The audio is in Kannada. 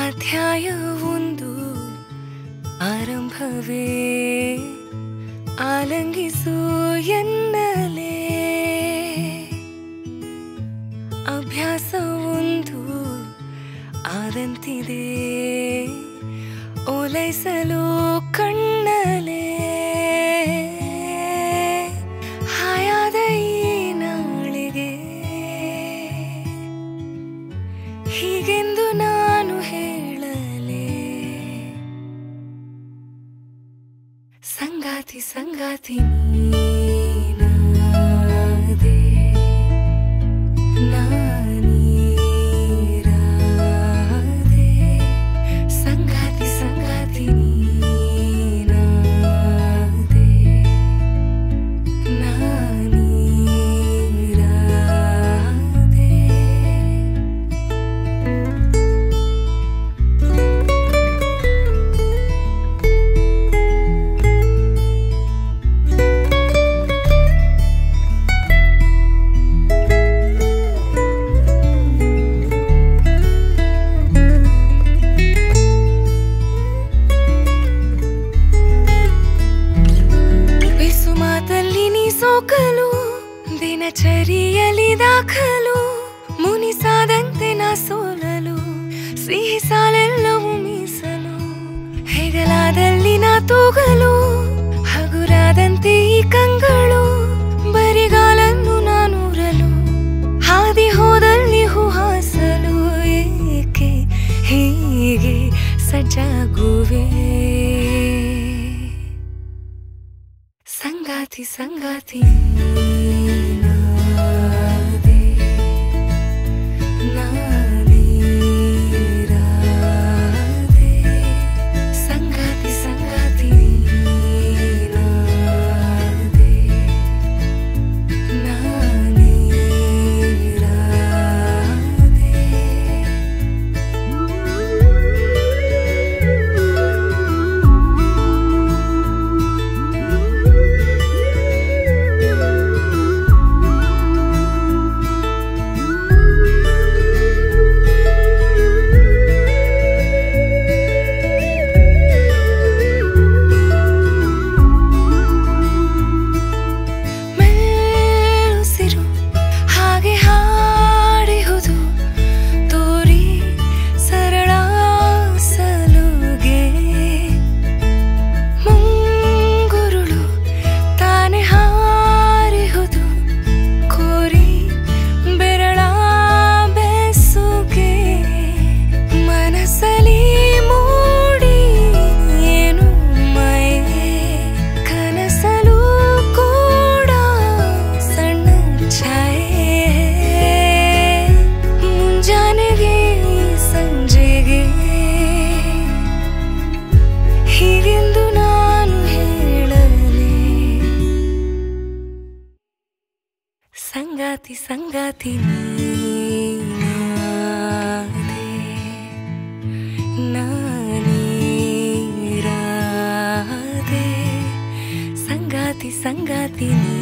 ಅಧ್ಯಾಯವೊಂದು ಆರಂಭವೇ ಆಲಂಗಿಸು ಎನ್ನಲೇ ಅಭ್ಯಾಸವೊಂದು ಆದಂತಿದೆ ಓಲೈಸಲು ಕಣ್ಣಲೇ ಹಾಯಾದ ಈ ನಾಳಿಗೆ ಹೀಗೆಂದು ನಾನು ಹೇಳಲೇ ಸಂಗಾತಿ ಸಂಗಾತಿ ನೀನಾದೆ ನಾನೀರಾದೆ ಸಂಗಾತಿ ಸಂಗಾತಿ ನೀನಾದೆ ನಾನೀರಾದೆ ಬಿಸು ಮಾತಲ್ಲಿ ನೀ ಸೋಕಲು ದಿನಚರಿಯಲಿ ದಾಖಲು ಮುನಿಸಾದಂತೆ ನಾ ಸೋಲಲು ಸಿಹಿ ಸಾಲೆಲ್ಲವೂ ಮೀಸಲು ಹೆಗಲಾದಲ್ಲಿ ನಾ ತೂಗಲು ಹಗುರಾದಂತೆ ಈ ಕಂಗಳು ಬರಿಗಾಲನ್ನು ನಾನೂರಲು ಹಾದಿ ಹೋದಲ್ಲಿ ಹೂಹಾಸಲು ಏಕೆ ಹೀಗೆ ಸಜ್ಜಾಗುವೆ ಸಂಗಾತಿ ಸಂಗಾತಿ ನೀನಾದೆ, ನಾನೀರಾದೆ. ಸಂಗಾತಿ ಸಂಗಾತಿ ನೀನಾದೆ, ನಾನೀರಾದೆ. ಮೆಲ್ಲುಸಿರು ಹಾಗೆ ಹಾಡಿಹುದು ತೋರಿ ಸರಳ ಸಲುಗೆ ಮುಂಗುರುಳು ತಾನೆ ಹಾರಿಹುದು ಕೋರಿ ಬೆರಳ ಬೆಸುಗೆ ಮನಸ್ಸಲಿ ಮೂಡಿ ಏನು ಮಯೆ ಕನಸಲು ಕೂಡ ಸಣ್ಣ ಛಾಯೆ ಮುಂಜಾನೆಗೆ ಸಂಜೆಗೆ ಹೀಗೆಂದು ನಾನು ಹೇಳಲೇ ಸಂಗಾತಿ ಸಂಗಾತಿ ನೀನಾದೆ, ನಾನೀರಾದೆ. ಸಂಗಾತಿ ಸಂಗಾತಿ ನೀ